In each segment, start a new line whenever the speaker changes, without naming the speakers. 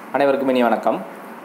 அனைவருக்கும் இனி வணக்கம்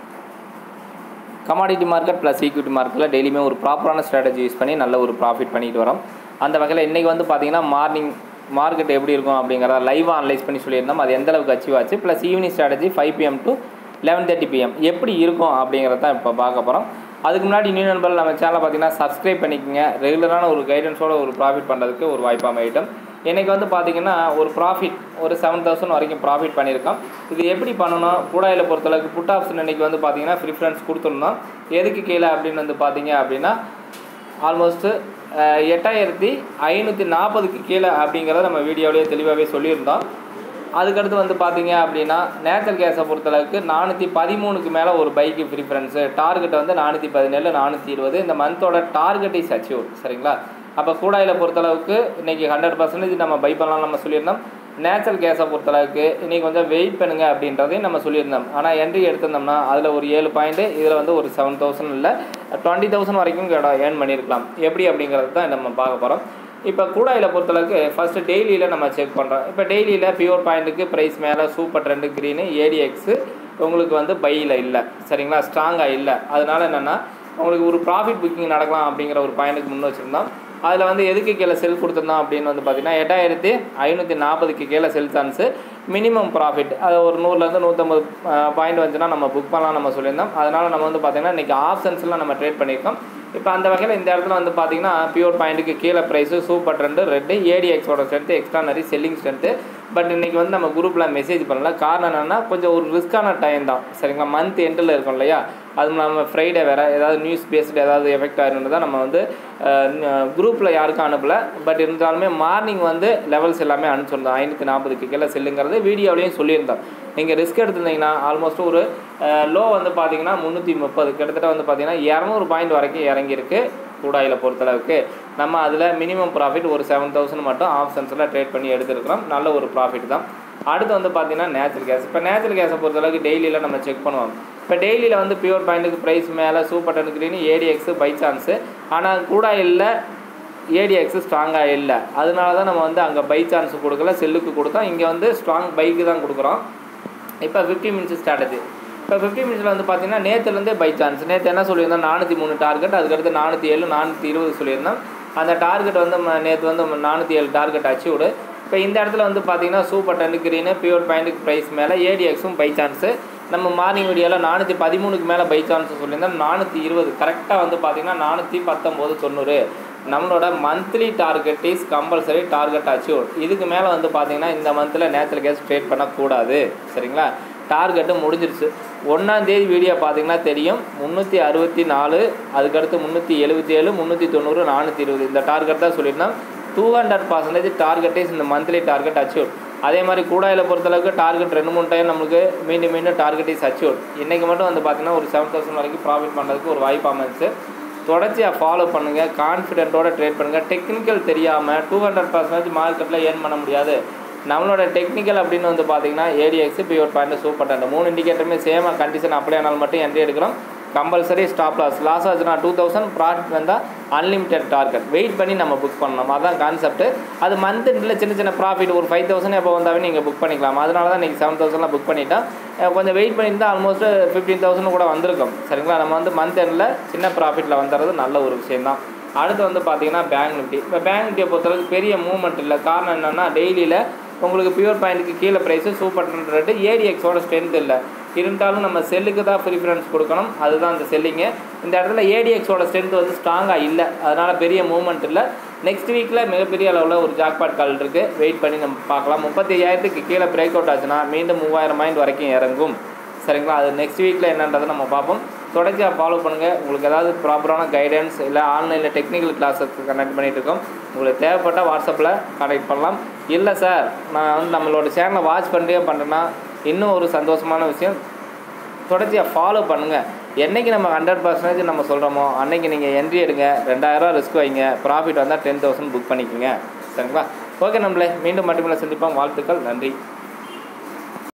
கமாடிட்டி மார்க்கெட் ப்ளஸ் ஈக்விட்டி மார்க்கெட்டில் டெய்லியுமே ஒரு ப்ராப்பரான ஸ்ட்ராட்டஜி யூஸ் பண்ணி நல்ல ஒரு ப்ராஃபிட் பண்ணிட்டு வரோம் அந்த வகையில் இன்றைக்கி வந்து பார்த்தீங்கன்னா மார்னிங் மார்க்கெட் எப்படி இருக்கும் அப்படிங்கிறத லைவாக அனலைஸ் பண்ணி சொல்லியிருந்தோம் அது எந்த அளவுக்கு அச்சீவ் ஆச்சு plus evening strategy five PM to eleven thirty PM எப்படி இருக்கும் அப்படிங்கிறத தான் இப்போ பார்க்க போகிறோம் அதுக்கு முன்னாடி நியூ நண்பர்கள் நம்ம சேனலை பார்த்தீங்கன்னா சப்ஸ்கிரைப் பண்ணிக்கோங்க ரெகுலரான ஒரு கைடன்ஸோட ஒரு ப்ராஃபிட் பண்ணுறதுக்கு ஒரு வாய்ப்பாக அமையிட்டோம் இன்றைக்கி வந்து பார்த்தீங்கன்னா ஒரு ப்ராஃபிட் ஒரு செவன் தௌசண்ட் வரைக்கும் ப்ராஃபிட் பண்ணியிருக்கோம் இது எப்படி பண்ணணும் கூடாயில் பொறுத்தளவுக்கு புட் ஆப்ஷன் இன்றைக்கி வந்து பார்த்தீங்கன்னா ப்ரிஃபரன்ஸ் கொடுத்துருந்தோம் எதுக்கு கீழே அப்படின்னு வந்து பார்த்தீங்க அப்படின்னா ஆல்மோஸ்ட்டு எட்டாயிரத்தி ஐநூற்றி நாற்பதுக்கு கீழே அப்படிங்கிறத நம்ம வீடியோவிலேயே தெளிவாகவே சொல்லியிருந்தோம் அதுக்கடுத்து வந்து பார்த்தீங்க அப்படின்னா நேச்சுரல் கேஸை பொறுத்தளவுக்கு நானூற்றி பதிமூணுக்கு மேலே ஒரு பைக்கு ப்ரிஃபரன்ஸு டார்கெட் வந்து நானூற்றி பதினேழு நானூற்றி இருபது இந்த மந்தோட டார்கெட் இஸ் அச்சீவ் சரிங்களா அப்போ கூடாயில் பொறுத்தளவுக்கு இன்றைக்கி ஹண்ட்ரட் பர்சன்டேஜ் நம்ம பை பண்ணலாம் நம்ம சொல்லியிருந்தோம் நேச்சுரல் கேஸை பொறுத்தளவுக்கு இன்றைக்கி கொஞ்சம் வெயிட் பண்ணுங்க அப்படின்றதையும் நம்ம சொல்லியிருந்தோம் ஆனால் என்ட்ரி எடுத்திருந்தோம்னா அதில் ஒரு ஏழு பாயிண்ட்டு இதில் வந்து ஒரு செவன் தௌசண்ட் இல்லை டுவெண்ட்டி தௌசண்ட் வரைக்கும் ஏர்ன் பண்ணியிருக்கலாம் எப்படி அப்படிங்கிறது தான் நம்ம பார்க்க போகிறோம் இப்போ கூடாயில் பொறுத்தளவுக்கு ஃபஸ்ட்டு டெய்லியில் நம்ம செக் பண்ணுறோம் இப்போ டெய்லியில் பியூர் பாயிண்ட்டுக்கு ப்ரைஸ் மேலே சூப்பர் ட்ரெண்டு க்ரீனு ஏடிஎக்ஸு உங்களுக்கு வந்து பையில் இல்லை சரிங்களா ஸ்ட்ராங்காக இல்லை அதனால என்னென்னா உங்களுக்கு ஒரு ப்ராஃபிட் புக்கிங் நடக்கலாம் அப்படிங்கிற ஒரு பாயிண்ட்டுக்கு முன் வச்சுருந்தோம் அதில் வந்து எதுக்கு கீழே செல் கொடுத்துருந்தோம் அப்படின்னு வந்து பார்த்திங்கன்னா எட்டாயிரத்தி ஐநூற்றி நாற்பதுக்கு கீழே செல் சான்ஸு மினிமம் ப்ராஃபிட் அது ஒரு நூறுலேருந்து நூற்றம்பது பாயிண்ட் வந்துச்சுன்னா நம்ம புக் பண்ணலாம் நம்ம சொல்லியிருந்தோம் அதனால் நம்ம வந்து பார்த்திங்கன்னா இன்றைக்கி ஆப்ஷன்ஸ்லாம் நம்ம ட்ரேட் பண்ணியிருக்கோம் இப்போ அந்த வகையில் இந்த இடத்துல வந்து பார்த்தீங்கன்னா பியூர் பாயிண்ட்டுக்கு கீழே ப்ரைஸு சூப்பர் ட்ரெண்டு ரெட்டு ஏடிஎக்ஸோட strength extraordinary selling strength but இன்றைக்கி வந்து நம்ம குரூப்பில் மெசேஜ் பண்ணல காரணம் என்னென்னா கொஞ்சம் ஒரு ரிஸ்க்கான டைம் தான் சரிங்களா மந்த் எண்டில் இருக்கும் இல்லையா அது நம்ம ஃப்ரைடே வேறு ஏதாவது நியூஸ் பேஸ்டு ஏதாவது எஃபெக்ட் ஆகிருந்து தான் நம்ம வந்து குரூப்பில் யாருக்கும் அனுப்பலை பட் இருந்தாலுமே மார்னிங் வந்து லெவல்ஸ் எல்லாமே அனுப்பிச்சிருந்தோம் ஐநூற்றி நாற்பதுக்கு கீழே செல்லுங்கிறது வீடியோவிலையும் சொல்லியிருந்தோம் நீங்கள் ரிஸ்க் எடுத்திருந்தீங்கன்னா ஆல்மோஸ்ட் ஒரு லோ வந்து பார்த்தீங்கன்னா முந்நூற்றி முப்பது கிட்டத்தட்ட வந்து பார்த்தீங்கன்னா இரநூறு பாயிண்ட் வரைக்கும் இறங்கியிருக்கு கூடாயில் பொறுத்தளவுக்கு நம்ம அதில் மினிமம் ப்ராஃபிட் ஒரு செவன் தௌசண்ட் மட்டும் ஆப்ஷன்ஸில் ட்ரேட் பண்ணி எடுத்துருக்கிறோம் நல்ல ஒரு ப்ராஃபிட் தான் அடுத்து வந்து பார்த்தீங்கன்னா நேச்சுரல் கேஸ் இப்போ நேச்சுரல் கேஸை பொறுத்தளவுக்கு டெய்லியில் நம்ம செக் பண்ணுவோம் இப்போ டெய்லியில் வந்து பியூர் பாயிண்ட்டுக்கு ப்ரைஸ் மேலே super ten green ADX buy chance ஆனால் கூடாயில் ஏடிஎக்ஸு ஸ்ட்ராங்காக இல்லை அதனால தான் நம்ம வந்து அங்கே பை சான்ஸ் கொடுக்கல செல்லுக்கு கொடுத்தோம் இங்கே வந்து ஸ்ட்ராங் பைக்கு தான் கொடுக்குறோம் இப்போ ஃபிஃப்டி மினிட்ஸ் ஸ்ட்ராட்டஜி இப்போ ஃபிஃப்டி மினிட்ஸில் வந்து பார்த்தீங்கன்னா நேற்றுலேருந்தே பை சான்ஸ் நேற்று என்ன சொல்லியிருந்தோம் நானூற்றி மூணு டார்கெட் அதுக்கடுத்து நானூற்றி ஏழு நானூற்றி இருபது சொல்லியிருந்தோம் அந்த டார்கெட் வந்து நேற்று வந்து நானூற்றி ஏழு டார்கெட் அச்சீவ்டு இப்போ இந்த இடத்துல வந்து பார்த்தீங்கன்னா சூப்பர் டென் கிரீனு பியூர் பாயிண்ட்டுக்கு ப்ரைஸ் மேலே ஏடிஎக்ஸும் பை சான்ஸு நம்ம மார்னிங் வீடியோவில் நானூற்றி பதிமூணுக்கு மேலே பை சான்ஸ் சொல்லியிருந்தோம் நானூற்றி இருபது கரெக்டாக வந்து பார்த்தீங்கன்னா நானூற்றி பத்தொம்போது தொண்ணூறு நம்மளோட monthly target is compulsory target achieve இதுக்கு மேலே வந்து பார்த்தீங்கன்னா இந்த மந்தில் நேச்சுரல் கேஸ் ட்ரேட் பண்ணக்கூடாது சரிங்களா டார்கெட்டு முடிஞ்சிருச்சு ஒன்றாந்தேதி வீடியோ பார்த்தீங்கன்னா தெரியும் முந்நூற்றி அறுபத்தி நாலு அதுக்கடுத்து முந்நூற்றி எழுபத்தி ஏழு முந்நூற்றி தொண்ணூறு நானூற்றி இருபது இந்த டார்கெட் தான் சொல்லியிருந்தோம் two hundred percentage target is இந்த மந்த்லி டார்கெட் அச்சீவ் அதே மாதிரி கூடாயில் பொறுத்தளவுக்கு டார்கெட் ரெண்டு மூணு டைம் நமக்கு மீண்டும் மீண்டும் டார்கெட் இஸ் அச்சீவ் இன்றைக்கி மட்டும் வந்து பார்த்திங்கன்னா ஒரு செவன் தௌசண்ட் வரைக்கும் ப்ராஃபிட் பண்ணுறதுக்கு ஒரு வாய்ப்பு அமைச்சு தொடர்ச்சியாக ஃபாலோ பண்ணுங்கள் கான்ஃபிடென்ட்டோட ட்ரேட் பண்ணுங்கள் டெக்னிக்கல் தெரியாமல் டூ ஹண்ட்ரட் பர்சன்டேஜ் மார்க்கெட்டில் ஏர்ன் பண்ண முடியாது நம்மளோட டெக்னிக்கல் அப்படின்னு வந்து பார்த்தீங்கன்னா ADX pure point super ten மூணு இண்டிகேட்டருமே சேமாக கண்டிஷன் அப்ளை ஆனாலும் மட்டும் என்ட்ரி எடுக்கிறோம் கம்பல்சரி ஸ்டாப் லாஸ் லாஸ் ஆச்சுன்னா டூ தௌசண்ட் ப்ராஃபிட் வந்தால் அன்லிமிட்டெட் டார்கெட் வெயிட் பண்ணி நம்ம புக் பண்ணணும் அதான் கான்செப்ட் அது மந்த் எண்டில் சின்ன சின்ன ப்ராஃபிட் ஒரு ஃபைவ் தௌசண்ட் எப்போ வந்தாவே நீங்கள் புக் பண்ணிக்கலாம் அதனால தான் இன்றைக்கி செவன் தௌசண்ட்லாம் புக் பண்ணிட்டேன் கொஞ்சம் வெயிட் பண்ணியிருந்தால் ஆல்மோஸ்ட் ஃபிஃப்டீன் தௌசண்ட் கூட வந்திருக்கும் சரிங்களா நம்ம வந்து மந்த் எண்டில் சின்ன ப்ராஃபிட்டில் வந்துடுறது நல்ல ஒரு விஷயம் தான் அடுத்து வந்து பார்த்தீங்கன்னா பேங்க் நிஃப்டி இப்போ பேங்க் நிஃப்டியை பொறுத்தளவுக்கு பெரிய மூவ்மெண்ட் இல்லை காரணம் என்னென்னா டெய்லியில் உங்களுக்கு பியூர் பாயிண்ட்டுக்கு கீழே ப்ரைஸு சூப்பர் ரேட்டு ஏடிஎக்ஸோட ஸ்ட்ரென்த் இல்லை இருந்தாலும் நம்ம செல்லுக்கு தான் ப்ரிஃபரன்ஸ் கொடுக்கணும் அதுதான் அந்த செல்லிங்கு இந்த இடத்துல ஏடிஎக்ஸோட ஸ்ட்ரென்த் வந்து ஸ்ட்ராங்காக இல்லை அதனால் பெரிய மூவ்மெண்ட் இல்லை நெக்ஸ்ட் வீக்கில் மிகப்பெரிய அளவில் ஒரு ஜாக்பாட் கால் இருக்குது வெயிட் பண்ணி நம்ம பார்க்கலாம் முப்பத்தி ஐயாயிரத்துக்கு கீழே பிரேக் அவுட் ஆச்சுன்னா மீண்டும் மூவாயிரம் மைண்ட் வரைக்கும் இறங்கும் சரிங்களா அது நெக்ஸ்ட் வீக்கில் என்னன்றதை நம்ம பார்ப்போம் தொடர்ச்சியாக ஃபாலோ பண்ணுங்கள் உங்களுக்கு ஏதாவது ப்ராப்பரான கைடன்ஸ் இல்லை ஆன்லைனில் டெக்னிக்கல் கிளாஸஸ்க்கு கனெக்ட் பண்ணிகிட்டு இருக்கோம் உங்களுக்கு தேவைப்பட்டால் வாட்ஸ்அப்பில் கனெக்ட் பண்ணலாம் இல்லை சார் நான் வந்து நம்மளோட சேனலை வாட்ச் பண்ணுறே பண்ணுறேன்னா இன்னும் ஒரு சந்தோஷமான விஷயம் தொடர்ச்சியாக ஃபாலோ பண்ணுங்கள் என்றைக்கு நம்ம ஹண்ட்ரட் பர்சன்டேஜ் நம்ம சொல்கிறோமோ அன்றைக்கி நீங்கள் என்ட்ரி எடுங்க ரெண்டாயிரரூவா ரிஸ்க் வைங்க ப்ராஃபிட் வந்தால் டென் தௌசண்ட் புக் பண்ணிக்கோங்க சரிங்களா ஓகே நம்மளே மீண்டும் மட்டுமில்லை சந்திப்போம் வாழ்த்துக்கள் நன்றி